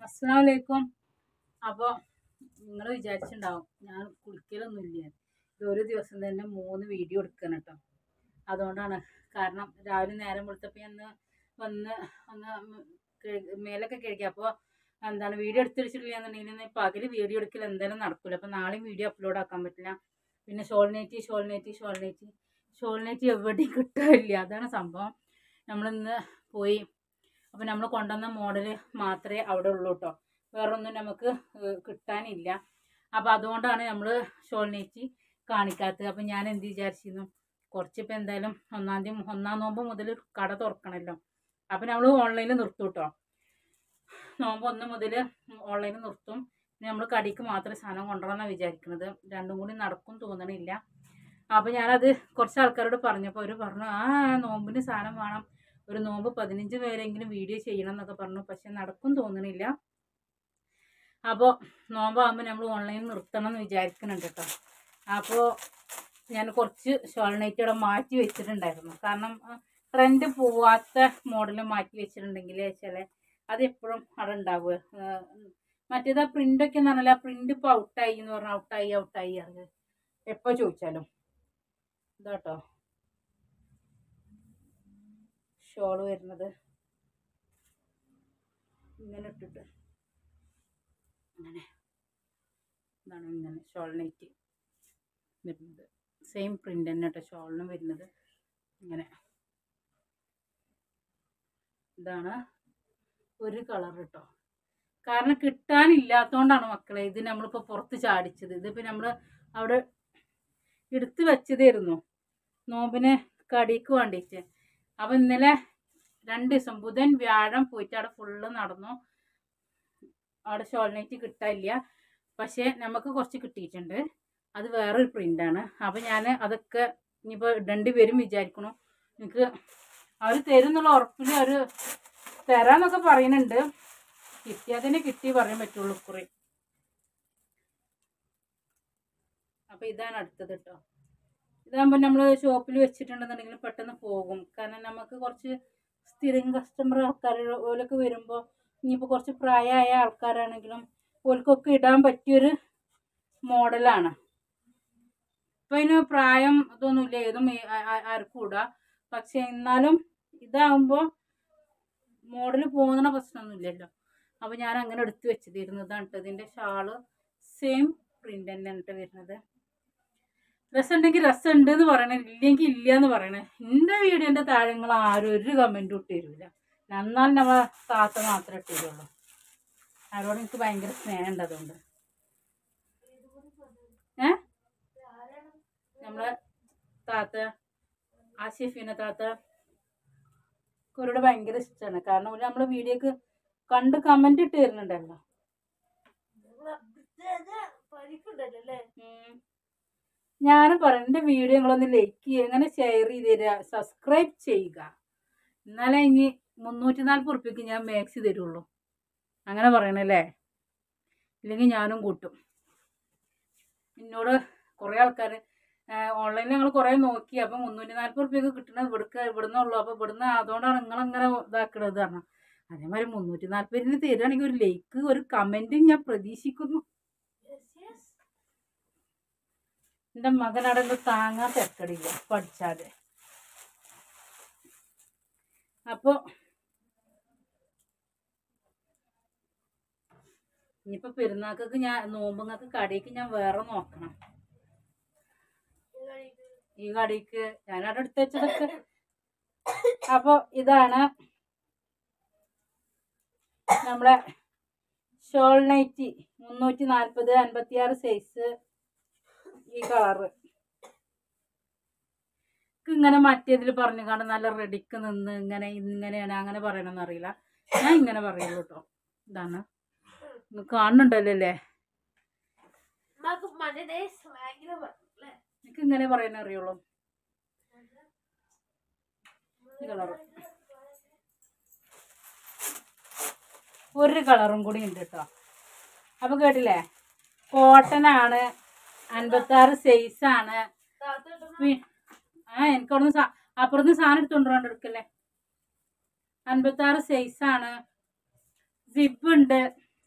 അസ്സലാമു അലൈക്കും അപ്പോൾ നിങ്ങൾ വിചാരിച്ചിട്ടുണ്ടാവും ഞാൻ കുളിക്കലൊന്നുമില്ല ഇത് ഒരു ദിവസം തന്നെ മൂന്ന് വീഡിയോ എടുക്കണം കേട്ടോ അതുകൊണ്ടാണ് കാരണം രാവിലെ നേരം വെളുത്തപ്പോൾ ഞാൻ ഒന്ന് വന്ന് ഒന്ന് കഴുകി- മേലൊക്കെ കഴുകി അപ്പോൾ എന്താണ് വീഡിയോ എടുത്തിടിച്ചിട്ടില്ല എന്നുണ്ടെങ്കിൽ പകൽ വീഡിയോ എടുക്കൽ എന്തായാലും നടക്കില്ല അപ്പോൾ നാളെയും വീഡിയോ അപ്ലോഡ് ആക്കാൻ പറ്റില്ല പിന്നെ ഷോൾനേറ്റി ഷോൾനേറ്റി ഷോൾനേറ്റി ഷോൾനേറ്റി എവിടെയും കിട്ടാനില്ല അതാണ് സംഭവം നമ്മളിന്ന് പോയി അപ്പോൾ നമ്മൾ കൊണ്ടുവന്ന മോഡൽ മാത്രമേ അവിടെ ഉള്ളൂ കേട്ടോ വേറൊന്നും നമുക്ക് ഏഹ്, കിട്ടാനില്ല അപ്പോൾ അതുകൊണ്ടാണ് നമ്മൾ ഷോൾനേറ്റി കാണിക്കാത്തത് അപ്പോൾ ഞാൻ എന്ത് വിചാരിച്ചിരുന്നു കുറച്ചിപ്പോൾ എന്തായാലും ഒന്നാം തീയതി ഒന്നാം നോമ്പ് മുതൽ കട തുറക്കണമല്ലോ അപ്പോൾ നമ്മൾ ഓൺലൈനിൽ നിർത്തും കേട്ടോ നോമ്പ് ഒന്ന് മുതൽ ഓൺലൈനിൽ നിർത്തും പിന്നെ നമ്മൾ കടിക്ക് മാത്രമേ സാധനം കൊണ്ടുവരാമെന്നാണ് വിചാരിക്കുന്നത് രണ്ടും കൂടി നടക്കും തോന്നണില്ല അപ്പോൾ ഞാനത് കുറച്ച് ആൾക്കാരോട് പറഞ്ഞപ്പോൾ അവർ പറഞ്ഞു ആ നോമ്പിന് സാധനം വേണം ഒരു നോമ്പ് പതിനഞ്ച് പേരെങ്കിലും വീഡിയോ ചെയ്യണം എന്നൊക്കെ പറഞ്ഞു പക്ഷെ നടക്കും തോന്നണില്ല അപ്പോൾ നോമ്പാകുമ്പോൾ നമ്മൾ ഓൺലൈനിൽ നിർത്തണം എന്ന് വിചാരിക്കുന്നുണ്ട് കേട്ടോ അപ്പോൾ ഞാൻ കുറച്ച് ഷോൾനൈറ്റ് ഇവിടെ മാറ്റി വെച്ചിട്ടുണ്ടായിരുന്നു കാരണം ട്രെൻഡ് പോവാത്ത മോഡൽ മാറ്റി വെച്ചിട്ടുണ്ടെങ്കിൽ ചില അത് എപ്പോഴും അവിടെ ഉണ്ടാവുക മറ്റേത് ആ പ്രിൻ്റൊക്കെ എന്ന് പറഞ്ഞാൽ ആ പ്രിൻ്റ് ഇപ്പോൾ ഔട്ടായി എന്ന് പറഞ്ഞാൽ ഔട്ടായി ഔട്ടായി അത് എപ്പോൾ ചോദിച്ചാലും ഇതാട്ടോ ഷോൾ വരുന്നത് ഇങ്ങനെ ഇട്ടിട്ട് അങ്ങനെ ഇതാണ് ഇങ്ങനെ ഷോൾ നെറ്റ് വരുന്നത് സെയിം പ്രിൻ്റ് തന്നെ കേട്ടോ ഷോളിനും വരുന്നത് ഇങ്ങനെ ഇതാണ് ഒരു കളർ കേട്ടോ കാരണം കിട്ടാനില്ലാത്തതുകൊണ്ടാണ് മക്കളെ ഇത് നമ്മളിപ്പോൾ പുറത്ത് ചാടിച്ചത് ഇതിപ്പോൾ നമ്മൾ അവിടെ എടുത്ത് വെച്ചതായിരുന്നു നോമ്പിന് കടിക്ക് വേണ്ടിയിട്ട് അപ്പം ഇന്നലെ രണ്ട് ദിവസം ബുധൻ വ്യാഴം പോയിട്ട് അവിടെ ഫുള്ള് നടന്നു അവിടെ ഷോൾനൈറ്റ് കിട്ടാനില്ല പക്ഷേ നമുക്ക് കുറച്ച് കിട്ടിയിട്ടുണ്ട് അത് വേറൊരു പ്രിൻ്റാണ് അപ്പം ഞാൻ അതൊക്കെ ഇനിയിപ്പോൾ ഇടേണ്ടി വരും വിചാരിക്കണു എനിക്ക് അവർ തരും എന്നുള്ള ഉറപ്പിൽ അവർ തരാന്നൊക്കെ പറയുന്നുണ്ട് കിട്ടിയാൽ തന്നെ കിട്ടി പറയാൻ പറ്റുള്ളൂ കുറി അപ്പോൾ ഇതാണ് അടുത്തത് കേട്ടോ ഇതാകുമ്പോൾ നമ്മൾ ഷോപ്പിൽ വെച്ചിട്ടുണ്ടെന്നുണ്ടെങ്കിൽ പെട്ടെന്ന് പോകും കാരണം നമുക്ക് കുറച്ച് സ്ഥിരം കസ്റ്റമർ ആൾക്കാർ ഓലൊക്കെ വരുമ്പോൾ ഇനിയിപ്പോൾ കുറച്ച് പ്രായമായ ആൾക്കാരാണെങ്കിലും ഓൽക്കൊക്കെ ഇടാൻ പറ്റിയൊരു മോഡലാണ് ഇപ്പം അതിന് പ്രായം ഇതൊന്നുമില്ല ഏതും ഈ ആ- ആ- ആർക്കും ഇടാം പക്ഷെ എന്നാലും ഇതാകുമ്പോൾ മോഡൽ പോകുന്ന പ്രശ്നമൊന്നുമില്ലല്ലോ അപ്പോൾ ഞാൻ അങ്ങനെ എടുത്ത് വെച്ചതായിരുന്നു ഇതാണ് കേട്ടോ ഇതിൻ്റെ ഷാള് സെയിം പ്രിൻ്റ് തന്നെയാണ് കേട്ടോ വരുന്നത് രസം ഉണ്ടെങ്കിൽ രസം ഉണ്ട് എന്ന് പറയണേ ഇല്ലെങ്കിൽ ഇല്ല എന്ന് പറയണേ എൻ്റെ വീഡിയോൻ്റെ താഴെ നിങ്ങൾ ആരും ഒരു കമൻറ്റും ഇട്ട് തരില്ല എന്നാൽ നമ്മളെ താത്ത മാത്രമേ ഇട്ട് തരുള്ളൂ അവരോട് എനിക്ക് ഭയങ്കര സ്നേഹം ഉണ്ട് അതുകൊണ്ട് ഏ നമ്മളെ താത്ത ആസിഫിനെ താത്ത അവരോട് ഭയങ്കര ഇഷ്ടമാണ് കാരണം ഓര് നമ്മളെ വീഡിയോക്ക് കണ്ട് കമന്റ് ഇട്ട് തരുന്നുണ്ടല്ലോ ഉം. ഞാനും പറയാം എൻ്റെ വീഡിയോ നിങ്ങളൊന്ന് ലൈക്ക് ചെയ്യുക അങ്ങനെ ഷെയർ ചെയ്ത് തരിക സബ്സ്ക്രൈബ് ചെയ്യുക എന്നാലേ ഇനി മുന്നൂറ്റി നാൽപ്പത് ഉറുപ്പ്യക്ക് ഞാൻ മാക്സി തരുള്ളൂ അങ്ങനെ പറയണല്ലേ ഇല്ലെങ്കിൽ ഞാനും കൂട്ടും എന്നോട് കുറേ ആൾക്കാർ ഓൺലൈനിൽ ഞങ്ങൾ കുറേ നോക്കി അപ്പം മുന്നൂറ്റി നാൽപ്പത് റുപ്യക്ക് കിട്ടുന്നത് ഇവിടുക്ക് ഇവിടുന്ന് ഉള്ളൂ അപ്പോൾ ഇവിടുന്ന് അതുകൊണ്ടാണ് നിങ്ങളങ്ങനെ ഇതാക്കണത് കാരണം അതേമാതിരി മുന്നൂറ്റി നാൽപ്പതിന് തരികയാണെങ്കിൽ ഒരു ലൈക്ക് ഒരു കമൻറ്റും ഞാൻ പ്രതീക്ഷിക്കുന്നു എൻ്റെ മകനവിടെ എന്തോ താങ്ങാൻ തിരക്കടില്ല പഠിച്ചാല് അപ്പോൾ ഇനിയിപ്പോൾ പെരുന്നാൾക്ക് ഞാൻ നോമ്പുങ്ങൾക്ക് കടയ്ക്ക് ഞാൻ വേറെ നോക്കണം ഈ കടിക്ക് ഞാനവിടെ എടുത്ത് വെച്ചതൊക്കെ അപ്പോൾ ഇതാണ് നമ്മളെ ഷോൾ നൈറ്റി മുന്നൂറ്റി നാൽപ്പത് അൻപത്തിയാറ് സൈസ് ഈ കളറ് ഇങ്ങനെ മറ്റേതിൽ പറഞ്ഞു കാണാൻ നല്ല റെഡിക്ക് നിന്ന് ഇങ്ങനെ ഇങ്ങനെയാണ് അങ്ങനെ പറയണമെന്ന് അറിയില്ല ഞാൻ ഇങ്ങനെ പറയുള്ളൂ കേട്ടോ ഇതാണ് നിങ്ങൾ കാണുന്നുണ്ടല്ലോ അല്ലേ എനിക്ക് ഇങ്ങനെ പറയാൻ അറിയുള്ളൂ ഈ കളറ് ഒരു കളറും കൂടി ഉണ്ട് കേട്ടോ അപ്പൊ കേട്ടില്ലേ കോട്ടൺ ആണ് അൻപത്താറ് സൈസ് ആണ് പി- ആ എനിക്ക് അവിടുന്ന് സാ- അപ്പുറത്ത് സാധനം എടുത്തോണ്ട് എടുക്കല്ലേ അൻപത്താറ് സൈസ് ആണ് സിബ് ഉണ്ട്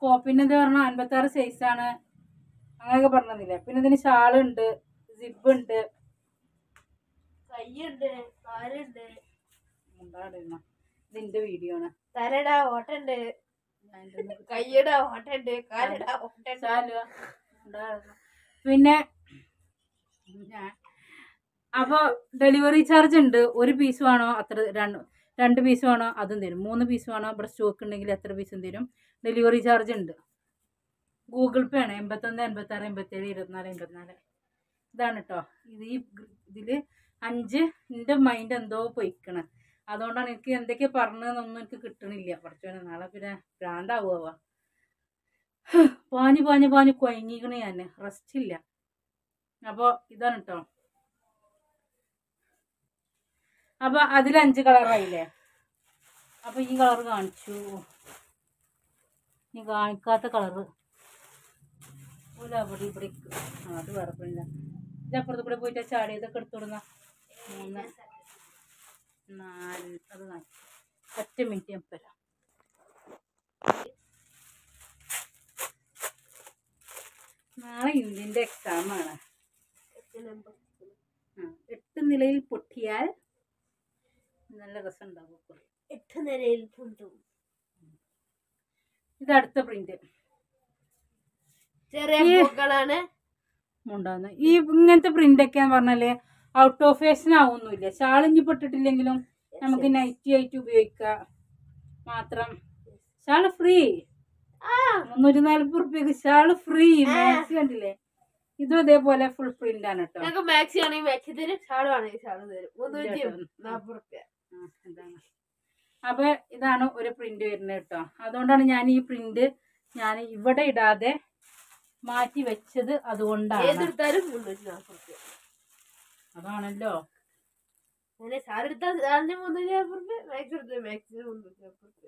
സ്കോപ്പിന് എന്താ പറഞ്ഞാൽ അൻപത്താറ് സൈസാണ് അങ്ങനെയൊക്കെ പറഞ്ഞതില്ലേ പിന്നെ ഇതിന് ഷാളുണ്ട് സിബ് ഉണ്ട് കയ്യുണ്ട് കാലുണ്ട് ഉണ്ടായിരുന്നു ഇതിന്റെ വീഡിയോ ആണ് തലടാ ഓട്ടുണ്ട് ഞാൻ ഇതിന്റെ കയ്യടാ ഓട്ടുണ്ട് കാലടാ ഓട്ടുണ്ട് ചാലുവ. ഉണ്ടായിരുന്നു. പിന്നെ ഞാൻ അപ്പൊ ഡെലിവറി ചാർജ് ഉണ്ട് ഒരു പീസ് വേണോ അത്ര രണ്ട് രണ്ട് പീസ് വേണോ അതും തരും മൂന്ന് പീസ് വേണോ ഇവിടെ സ്റ്റോക്ക് ഉണ്ടെങ്കിൽ എത്ര പീസും തരും ഡെലിവറി ചാർജ് ഉണ്ട് ഗൂഗിൾ പേ ആണ് എൺപത്തൊന്ന് എൺപത്താറ് എൺപത്തേഴ് ഇരുപത്തിനാല് എൺപത്തിനാല് ഇതാണ് കേട്ടോ ഇത് ഈ ഇതിൽ അഞ്ച് എൻ്റെ മൈൻഡ് എന്തോ പൊയ്ക്കണ് അതുകൊണ്ടാണ് എനിക്ക് എന്തൊക്കെ പറഞ്ഞതെന്നൊന്നും എനിക്ക് കിട്ടണില്ല കുറച്ചു നാളെ പിന്നെ ഭ്രാന്താവുക പാഞ്ഞു പാഞ്ഞു പാഞ്ഞു കൊയങ്ങിക്കണ ഞാൻ റെസ്റ്റ് ഇല്ല അപ്പോൾ ഇതാണ് കേട്ടോ അപ്പൊ അതിൽ അഞ്ച് കളറായില്ലേ അപ്പൊ ഈ കളർ കാണിച്ചു ഈ കാണിക്കാത്ത കളറ് ഓല അവിടെ ഇവിടെ ആ, അത് വേറെ പിന്നില്ല ഇത് അപ്പുറത്ത് കൂടെ പോയിട്ട് ചാടിയതൊക്കെ എടുത്തോടുന്ന മൂന്ന് നാല് അത് കാണിച്ചു ഒറ്റ മിനിറ്റ് ഞാൻ തരാം നാളെ ഇന്ത്യൻ്റെ എക്സാമാണ് ആ, എട്ട് നിലയിൽ പൊട്ടിയാൽ നല്ല രസം ഉണ്ടാവും എട്ട് നിലയിൽ പുണ്ടും ഇത് അടുത്ത പ്രിന്റ് ചെറിയ ഈ- പൂക്കളാണ് ഉണ്ടാകുന്ന ഈ ഇങ്ങനത്തെ പ്രിന്റ് ഒക്കെ പറഞ്ഞാല് ഔട്ട് ഓഫ് ഫാഷൻ ആവുന്നില്ല ഷാളിഞ്ഞി പൊട്ടിട്ടില്ലെങ്കിലും നമുക്ക് നൈറ്റി ആയിട്ട് ഉപയോഗിക്കാം മാത്രം ഷാള് ഫ്രീ ആ മുന്നൂറ്റി നാല്പത് റുപ്യക്ക് ഷാള് ഫ്രീ മാക്സി കണ്ടില്ലേ ഇതും ഇതേപോലെ ഫുൾ പ്രിന്റ് ആണ് കേട്ടോ ഞങ്ങൾക്ക് മാക്സി ആണെങ്കിൽ മാക്സി തരും ഷാള് ആണെങ്കിൽ ഷാള് തരും മുന്നൂറ്റി ഇതാട്ടോ. നാപ്പത് റുപ്യ ആ, ഇതാണ് അപ്പൊ ഇതാണ് ഒരു പ്രിന്റ് വരുന്നത് കേട്ടോ അതുകൊണ്ടാണ് ഞാൻ ഈ പ്രിന്റ് ഞാൻ ഇവിടെ ഇടാതെ മാറ്റി വെച്ചത് അതുകൊണ്ടാണ് ഏതെടുത്താലും മുന്നൂറ്റി നാപ്പത് റുപ്യ അതാണല്ലോ അങ്ങനെ ഷാൾ എടുത്താൽ ഷാളിന് മുന്നൂറ്റി നാപ്പത് റുപ്യ മാക്സി എടുത്താൽ മാക്സിന് മുന്നൂറ്റി നാപ്പത് റുപ്യ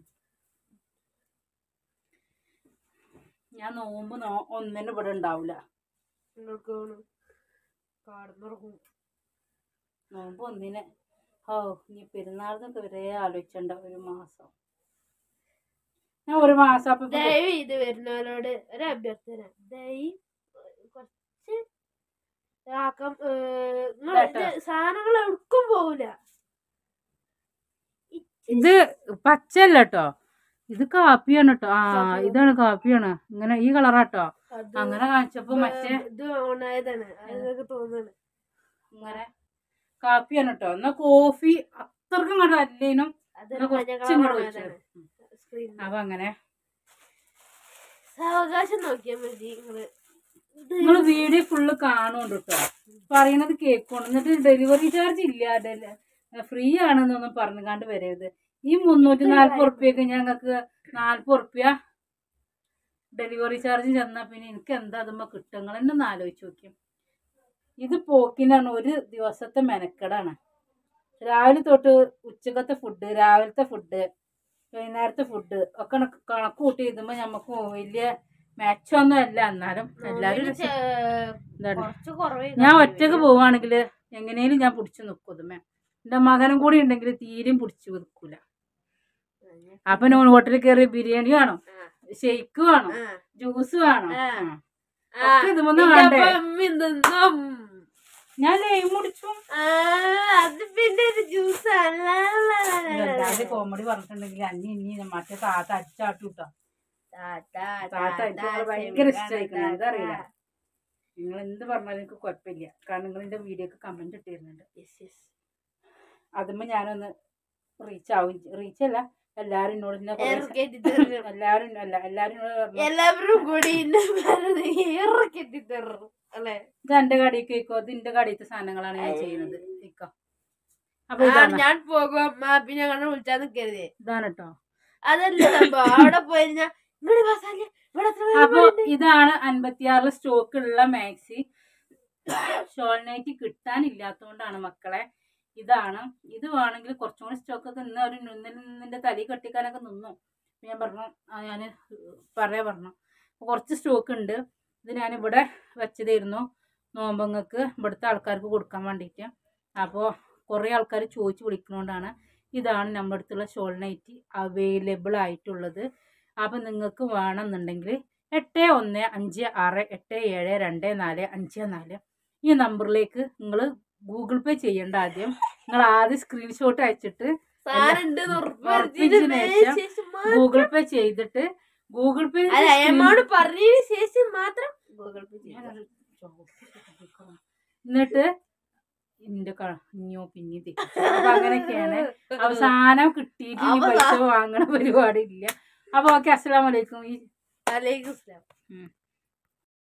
ഞാൻ നോമ്പ് നോ ഒന്നിനും ഇവിടെ ഉണ്ടാവില്ല നിങ്ങൾക്ക് വേണം കാടുന്നുറങ്ങും നോമ്പ് ഒന്നിന് ഓ ഇനി പെരുന്നാളിനൊക്കെ വരെ ആലോചിച്ചണ്ട ഒരു മാസം ഞാൻ ഒരു മാസം അപ്പൊ ഇപ്പൊ ദയവ് ഇത് വരുന്നവരോട് ഒരു അഭ്യർത്ഥന ദയവ് കുറച്ച് ആക്കം ഏഹ്, നിങ്ങള് ഇത് ഇതാട്ടോ. സാധനങ്ങൾ എവിടേക്കും പോവില്ല ഇത് പച്ചല്ല കേട്ടോ ഇത് കാപ്പിയാണ് കേട്ടോ ആ കാപ്പി. ഇതാണ് കാപ്പിയാണ് ഇങ്ങനെ ഈ കളറാട്ടോ അത് അങ്ങനെ കാണിച്ചപ്പോ മറ്റേ ഇത് ഓണായതാണ് അതൊക്കെ തോന്നുന്നു ഇങ്ങനെ കാപ്പിയാണ് കേട്ടോ എന്നാ കോഫി അത്രക്കും ഇങ്ങോട്ട് അല്ലേനും അതൊരു എന്നാ മഞ്ഞ കുറച്ചും കളർ കൂടെ ഓണായതാണ് ഒഴിച്ചു സ്ക്രീനിൽ അപ്പൊ അങ്ങനെ സാവകാശം നോക്കിയാൽ മതി നിങ്ങള് ഇത് നിങ്ങൾ വീഡിയോ ഫുള്ള് കാണുന്നുണ്ട് കേട്ടോ പറയണത് കേൾക്കണം എന്നിട്ട് ഡെലിവറി ചാർജ് ഇല്ല ഫ്രീ ആണെന്നൊന്നും പറഞ്ഞുകാണ്ട് വരരുത് ഈ മുന്നൂറ്റി നാല്പത് ഉറുപ്പ്യക്ക് ഞങ്ങൾക്ക് നാല്പത് ഉറുപ്പ്യ ഡെലിവറി ചാർജ് ചെന്നാൽ പിന്നെ എനിക്ക് എന്താ അതുമ്പോ കിട്ടും നിങ്ങൾ എന്നെ ഒന്ന് ആലോചിച്ച് നോക്കിയും ഇത് പോക്കിനാണ് ഒരു ദിവസത്തെ മെനക്കെടാണ് രാവിലെ തൊട്ട് ഉച്ചക്കത്തെ ഫുഡ് രാവിലത്തെ ഫുഡ് വൈകുന്നേരത്തെ ഫുഡ് ഒക്കെ കണക്ക് കണക്ക് കൂട്ടി എഴുതുമ്പോൾ നമുക്ക് വലിയ മെച്ചമൊന്നും അല്ല എന്നാലും എല്ലാവരും നോമ്പിന് ചെ- എന്താണ് കുറച്ച് കുറവേ ഞാൻ ഒറ്റക്ക് പോവാണെങ്കിൽ എങ്ങനെയും ഞാൻ പിടിച്ചു നിൽക്കും ഇതുമേ എൻ്റെ മകനും കൂടി ഉണ്ടെങ്കിൽ തീരെയും പിടിച്ചു നിൽക്കൂല അപ്പൊ നോൺ ഹോട്ടലിൽ കയറി ബിരിയാണി വേണം ഷെയ്ക്ക് വേണം ജ്യൂസ് വേണം ആ. ആ. ഒക്കെ ഇതുമെന്ന് വേണ്ടേ നിന്നും ഞാൻ ലൈം മുടിച്ചു അത് പിന്നെ ഒരു ജ്യൂസ് എന്തായാലും കോമഡി പറഞ്ഞിട്ടുണ്ടെങ്കിൽ അന്നി ഇനി മറ്റേ താത്ത അടിച്ചാട്ടു കേട്ടോ താത്ത എനിക്ക് നിങ്ങളെ ഭയങ്കര ഇഷ്ടമായിക്കണം അതറിയില്ല നിങ്ങൾ എന്ത് പറഞ്ഞാലും എനിക്ക് കുഴപ്പമില്ല കാരണം നിങ്ങൾ എൻ്റെ വീഡിയോക്ക് കമന്റ് ഇട്ടിരുന്നുണ്ട് അതുമ്പോ ഞാനൊന്ന് റീച്ച് ആവും റീച്ച് അല്ല എല്ലാരും എന്നോട് ഇന്നെ കുറേ സ- എല്ലാരും അല്ല എല്ലാരും എന്നോട് പറഞ്ഞു എല്ലാവരും കൂടി എന്നെ പറഞ്ഞ് ഇറക്കി തരും അല്ലേ ഇത് എന്റെ കടയിൽ കേക്കോ ഇത് എന്റെ കടയിലത്തെ സാധനങ്ങളാണ് ഞാൻ ചെയ്യുന്നത് കേക്കോ അപ്പൊ ആ, ഇതാണ് ഞാൻ പോകും മാപ്പി ഞങ്ങളെ വിളിച്ചാൽ നിൽക്കരുതേ ഇതാണ് കേട്ടോ അതല്ല സംഭവം അവിടെ പോയി കഴിഞ്ഞാൽ ഇവിടെ പാസാല്ലേ ഇവിടെ എത്ര പേര് അപ്പൊ പോയിട്ടുണ്ട്? ഇതാണ് അൻപത്തിയാറില് സ്റ്റോക്ക് ഉള്ള മാക്സി ഷോൾ നൈറ്റ് കിട്ടാനില്ലാത്തതുകൊണ്ടാണ് മക്കളെ ഇതാണ് ഇത് വേണമെങ്കിൽ കുറച്ചും കൂടി സ്റ്റോക്ക് ഒക്കെ ഇന്ന് ഒരു നിന്റെ തലി കെട്ടിക്കാനൊക്കെ നിന്നു അപ്പൊ ഞാൻ പറഞ്ഞു ഞാൻ പറയാ പറഞ്ഞു അപ്പൊ കുറച്ച് സ്റ്റോക്ക് ഉണ്ട് ഇത് ഞാൻ ഇവിടെ വെച്ചതായിരുന്നു നോമ്പങ്ങൾക്ക് ഇവിടുത്തെ ആൾക്കാർക്ക് കൊടുക്കാൻ വേണ്ടിയിട്ട് അപ്പോൾ കുറേ ആൾക്കാർ ചോദിച്ച് വിളിക്കുന്നതുകൊണ്ടാണ് ഇതാണ് നമ്മുടെ അടുത്തുള്ള ഷോൾ നൈറ്റി അവൈലബിൾ ആയിട്ടുള്ളത് അപ്പം നിങ്ങൾക്ക് വേണമെന്നുണ്ടെങ്കിൽ എട്ട് ഒന്ന് അഞ്ച് ആറ് എട്ട് ഏഴ് രണ്ട് നാല് അഞ്ച് നാല് ഈ നമ്പറിലേക്ക് നിങ്ങൾ ഗൂഗിൾ പേ ചെയ്യേണ്ട ആദ്യം നിങ്ങൾ ആദ്യം സ്ക്രീൻഷോട്ട് അയച്ചിട്ട് സാധനം ഉണ്ടെന്ന് ഉറപ്പിച്ചതിന് ഉറപ്പിച്ചതിന് ശേഷം ശേഷം മാത്രം ഗൂഗിൾ പേ ചെയ്തിട്ട് ഗൂഗിൾ പേ അല്ല എമൗണ്ട് പറഞ്ഞതിന് ശേഷം മാത്രം ഗൂഗിൾ പേ ചെയ്യാം എന്നിട്ട് എന്റെ കഞ്ഞോ പിന്നെ തെറ്റിച്ചു അപ്പൊ അങ്ങനെയൊക്കെയാണ് അവസാനം കിട്ടിയിട്ട് ഈ അപ്പൊ പൈസ വാങ്ങണ പരിപാടി ഇല്ല അപ്പൊ ഓക്കെ അസ്സലാമലൈക്കും ഈ അലൈക്കും സ്ലാം ഉം.